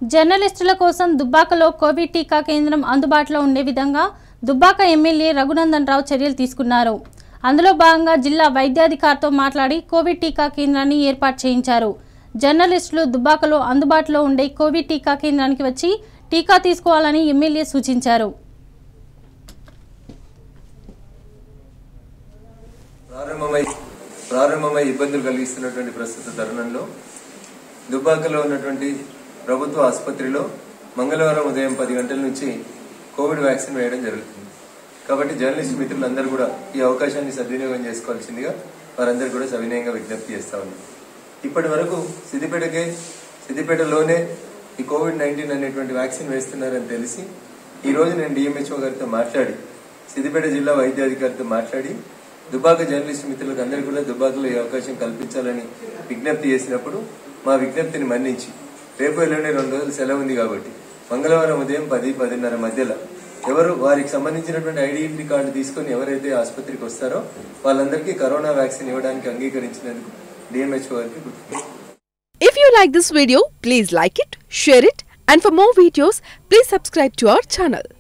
జర్నలిస్టుల కోసం దుబ్బాకలో కోవిడ్ టీకా కేంద్రం అందుబాటులో ఉండే విధంగా దుబ్బాక ఎమ్మెల్యే రఘునందన్ రావు చర్యలు తీసుకున్నారు అందులో భాగంగా జిల్లా వైద్యాధికారితో మాట్లాడి కోవిడ్ టీకా కేంద్రాన్ని ఏర్పాటు చేయించారు జర్నలిస్టులు దుబ్బాకలో అందుబాటులో ఉండే కోవిడ్ టీకా కేంద్రానికి వచ్చి టీకా తీసుకోవాలని ఎమ్మెల్యే సూచించారు ప్రారంభమై ప్రారంభమై ఇబ్బందులు కలిగిస్తున్నటువంటి ప్రస్తుత తరుణంలో దుబ్బాకలో ఉన్నటువంటి ప్రభుత్వ ఆసుపత్రిలో మంగళవారం ఉదయం పది గంటల నుంచి కోవిడ్ వ్యాక్సిన్ వేయడం జరుగుతుంది కాబట్టి జర్నలిస్ట్ మిత్రులందరూ కూడా ఈ అవకాశాన్ని సద్వినియోగం చేసుకోవాల్సిందిగా వారందరూ కూడా సవినయంగా విజ్ఞప్తి చేస్తా ఉన్నారు ఇప్పటి వరకు సిద్దిపేటకే సిద్దిపేటలోనే ఈ కోవిడ్ నైన్టీన్ అనేటువంటి వ్యాక్సిన్ వేస్తున్నారని తెలిసి ఈ రోజు నేను డిఎంహెచ్ఓ గారితో మాట్లాడి సిద్దిపేట జిల్లా వైద్యాధికారితో మాట్లాడి దుబాక జర్నలిస్ట్ మిత్రులకు అందరికీ కూడా దుబాకలో ఈ అవకాశం కల్పించాలని విజ్ఞప్తి చేసినప్పుడు మా విజ్ఞప్తిని మన్నించి రేపు ఎల్లుండి రెండు రోజులు సెలవు ఉంది కాబట్టి మంగళవారం ఉదయం పది పదిన్నర మధ్యలో ఎవరు వారికి సంబంధించినటువంటి ఐడెంటిటీ కార్డు తీసుకొని ఎవరైతే ఆసుపత్రికి వస్తారో వాళ్ళందరికీ కరోనా వ్యాక్సిన్ ఇవ్వడానికి అంగీకరించినందుకు డిఎంహెచ్ఓ గారికి గుర్తు If you like this video, please like it, share it, and for more videos, please subscribe to our channel.